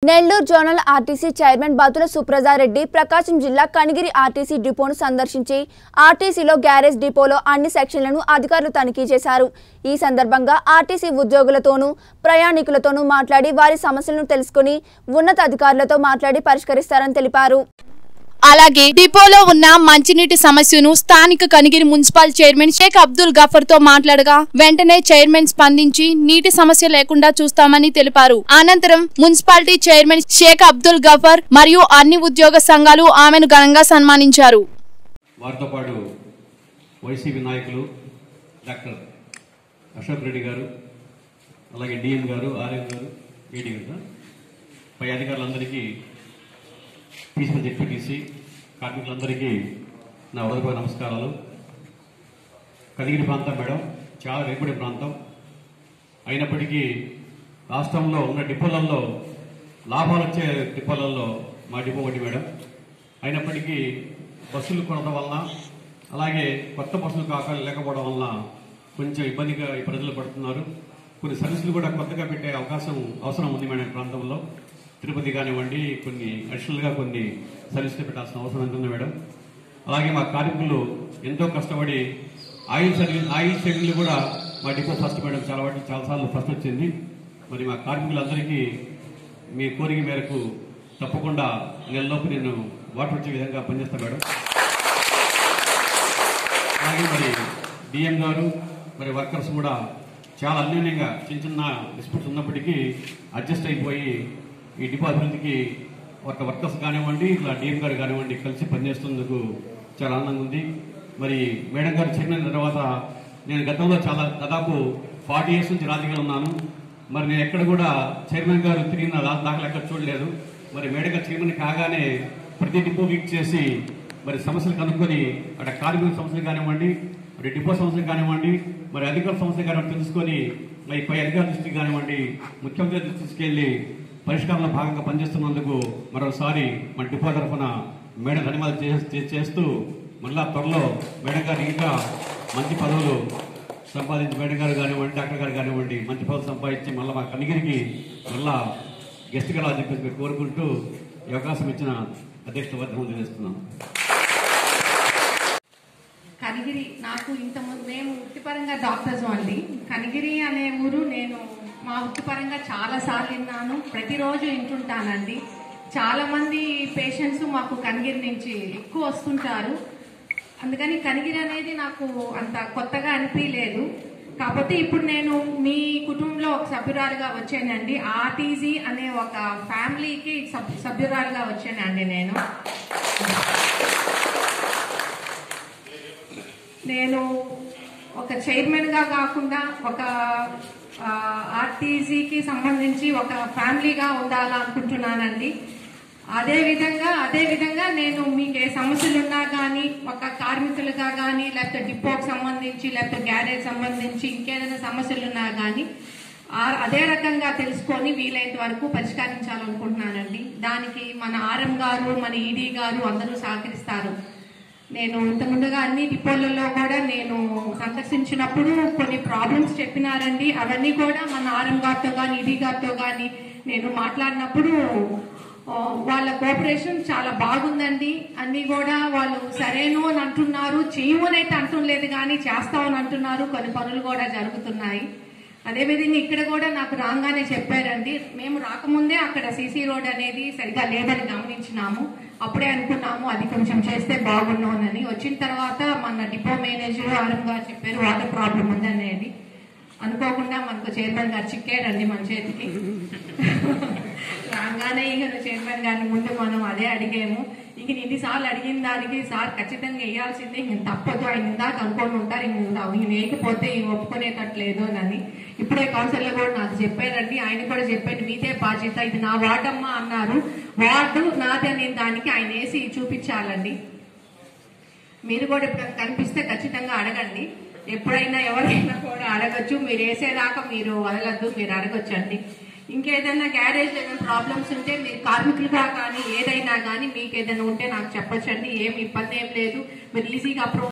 Nellore zonal RTC chairman Batula Supraja Reddy Prakasam జిల్లా Kanigiri RTC డిపోను సందర్శించి ఆర్టీసీలో గ్యారేజ్ డిపోలో అన్ని సెక్షన్లను అధికారులు తనిఖీ చేశారు ఈ సందర్భంగా ఆర్టీసీ ఉద్యోగులతోనూ ప్రయాణికులతోనూ మాట్లాడి వారి సమస్యలను తెలుసుకుని ఉన్నతాధికారులతో మాట్లాడి పరిష్కరిస్తారని తెలిపారు అలాగే డిపోలో ఉన్న మంచినీటి సమస్యను స్థానిక కనిగిరి మున్సిపల్ చైర్మన్ షేక్ అబ్దుల్ గఫర్ తో మాట్లాడగా వెంటనే చైర్మన్ స్పందించి నీటి సమస్య లేకుండా చూస్తామని తెలిపారు అనంతరం మున్సిపాలిటీ చైర్మన్ షేక్ అబ్దుల్ గఫర్ మరియు అన్ని ఉద్యోగ సంఘాలు ఆమెను ఘనంగా సన్మానించారు వారితో పాటు వైసీపీ నాయకులు డాక్టర్ అశోక్ రెడ్డి గారు అలాగే డిఎం గారు ఆర్ఎం గారు ఏడీ గారు పై అధికారులందరికీ ప్రిన్సిపల్ జెడ్పీటీసీ కార్మికులందరికీ నా ఉదయపూర్వ నమస్కారాలు కదిగిరి ప్రాంతం మేడం చాలా వెనుకబడి ప్రాంతం అయినప్పటికీ రాష్ట్రంలో ఉన్న డిపోలలో లాభాలు వచ్చే డిపోలలో మా డిపో ఒకటి మేడం అయినప్పటికీ బస్సులు కొనడం వలన అలాగే కొత్త బస్సులు కాక లేకపోవడం వలన కొంచెం ఇబ్బందిగా ఈ ప్రజలు పడుతున్నారు కొన్ని సర్వీసులు కూడా కొత్తగా పెట్టే అవకాశం అవసరం ఉంది మేడం ఈ ప్రాంతంలో తిరుపతి కానివ్వండి కొన్ని అడిషనల్గా కొన్ని సర్వీసులు పెట్టాల్సిన అవసరం ఉంటుంది మేడం అలాగే మా కార్మికులు ఎంతో కష్టపడి ఆయిల్ సర్వీస్ ఆయిల్ సర్వీసులు కూడా మా డిపో ఫస్ట్ మేడం చాలా వాటి చాలాసార్లు ఫస్ట్ వచ్చింది మరి మా కార్మికులందరికీ మీ కోరిక మేరకు తప్పకుండా నెలలోపు నేను వాటర్ వచ్చే విధంగా పనిచేస్తాను మేడం అలాగే మరి డిఎం గారు మరి వర్కర్స్ కూడా చాలా అన్యోన్యంగా చిన్న చిన్న డిస్ప్యూట్స్ ఉన్నప్పటికీ అడ్జస్ట్ అయిపోయి ఈ డిపో అభివృద్ధికి ఒక వర్కర్స్ కానివ్వండి ఇట్లా డిఎం గారు కానివ్వండి కలిసి పనిచేస్తున్నందుకు చాలా ఆనందంగా ఉంది మరి మేడం గారు చైర్మన్ తర్వాత నేను గతంలో చాలా దాదాపు ఫార్టీ ఇయర్స్ నుంచి రాజకీయాలు ఉన్నాను మరి నేను ఎక్కడ కూడా చైర్మన్ గారు తిరిగిన దా- దాఖలు ఎక్కడ చూడలేదు మరి మేడం గారు చైర్మన్ కాగానే ప్రతి డిపో వీక్ చేసి మరి సమస్యలు కనుక్కొని అక్కడ కార్మికుల సమస్యలు కానివ్వండి మరి డిపో సమస్యలు కానివ్వండి మరి అధికారుల సమస్యలు కానివ్వండి తెలుసుకొని మరి పై అధికారుల దృష్టికి కానివ్వండి ముఖ్యమంత్రి దృష్టికి తీసుకెళ్లి పరిష్కారంలో భాగంగా పనిచేస్తున్నందుకు మరోసారి మన డిపో తరఫున మేడం ధన్యవాదాలు చే- చే- చేస్తూ మళ్ళా త్వరలో మేడం గారు ఇంకా మంచి పదవులు సంపాదించి మేడం గారు కానివ్వండి డాక్టర్ గారు కానివ్వండి మంచి పదవులు సంపాదించి మళ్ళీ మా కనిగిరికి మళ్ళా గెస్ట్ గా చెప్పేసి మీరు కోరుకుంటూ ఈ అవకాశం ఇచ్చిన అధ్యక్షుల వర్గం తెలియజేస్తున్నాను కనిగిరి నాకు ఇంతకుముందు మేము వృత్తిపరంగా డాక్టర్స్ అండి కనిగిరి అనే ఊరు నేను మా వృత్తిపరంగా చాలా సార్లు విన్నాను ప్రతిరోజు వింటుంటానండి చాలా మంది పేషెంట్స్ మాకు కనిగిరి నుంచి ఎక్కువ వస్తుంటారు అందుకని కనిగిరి అనేది నాకు అంత కొత్తగా అనిపించలేదు కాకపోతే ఇప్పుడు నేను మీ కుటుంబంలో ఒక సభ్యురాలుగా వచ్చానండి ఆర్టీజీ అనే ఒక ఫ్యామిలీకి సభ్ సభ్యురాలుగా వచ్చానండి నేను నేను ఒక చైర్మన్ గా కాకుండా ఒక ఆ, ఆర్టీసీకి సంబంధించి ఒక ఫ్యామిలీగా ఉండాలనుకుంటున్నానండి అదే విధంగా అదే విధంగా నేను మీకు ఏ సమస్యలు ఉన్నా కానీ ఒక కార్మికులుగా కానీ లేకపోతే డిపోకి సంబంధించి లేకపోతే గ్యారేజ్ సంబంధించి ఇంకేదైనా సమస్యలు ఉన్నా కానీ ఆ- అదే రకంగా తెలుసుకొని వీలైనంత వరకు పరిష్కరించాలనుకుంటున్నానండి దానికి మన ఆర్ఎం గారు మన ఈడీ గారు అందరూ సహకరిస్తారు నేను ఇంత ముందుగా అన్ని డిపోలలో కూడా నేను సందర్శించినప్పుడు కొన్ని ప్రాబ్లమ్స్ చెప్పినారండి అవన్నీ కూడా మన ఆర్ఎం గారితో కానీ ఈడీ గారితో కానీ నేను మాట్లాడినప్పుడు ఆ, వాళ్ళ కోఆపరేషన్ చాలా బాగుందండి అన్ని కూడా వాళ్ళు సరేను అని అంటున్నారు చేయమని అయితే అంటుండలేదు కానీ చేస్తామని అంటున్నారు కొన్ని పనులు కూడా జరుగుతున్నాయి అదేవిధంగా ఇక్కడ కూడా నాకు రాగానే చెప్పారండి మేము రాకముందే అక్కడ సీసీ రోడ్ అనేది సరిగా లేదని గమనించినాము అప్పుడే అనుకున్నాము అది కొంచెం చేస్తే బాగున్నానని వచ్చిన తర్వాత మన డిపో మేనేజర్ ఆరం గారు చెప్పారు వాటర్ ప్రాబ్లం ఉందనేది అనుకోకుండా మనకు చైర్మన్ గారు చిక్కారండి మన చేతికి రాగానే ఇక చైర్మన్ గారిని ముందు మనం అదే అడిగాము ఇంక ఇన్నిసార్లు అడిగిన దానికి సార్ ఖచ్చితంగా వేయాల్సిందే ఇంక తప్పదు ఆయన ఇందాక అనుకొని ఉంటారు ఇంక ఈయన వేయకపోతే ఈయన ఒప్పుకునేటట్లేదు అని ఇప్పుడే కౌన్సిలర్ కూడా నాకు చెప్పారండి ఆయన కూడా చెప్పాడు మీదే బాధ్యత ఇది నా వార్డమ్మా అన్నారు వార్డు నాది అనే దానికి ఆయన వేసి చూపించాలండి మీరు కూడా ఇప్పుడు కనిపిస్తే ఖచ్చితంగా అడగండి ఎప్పుడైనా ఎవరైనా కూడా అడగచ్చు మీరు వేసేదాకా మీరు వదలద్దు మీరు అడగొచ్చండి ఇంకేదైనా గ్యారేజ్ ఏమైనా ప్రాబ్లమ్స్ ఉంటే మీరు కార్మికులుగా కానీ ఏదైనా కానీ మీకు ఏదైనా ఉంటే నాకు చెప్పొచ్చండి ఏమి ఇబ్బంది ఏం లేదు మీరు ఈజీగా అప్రూవ్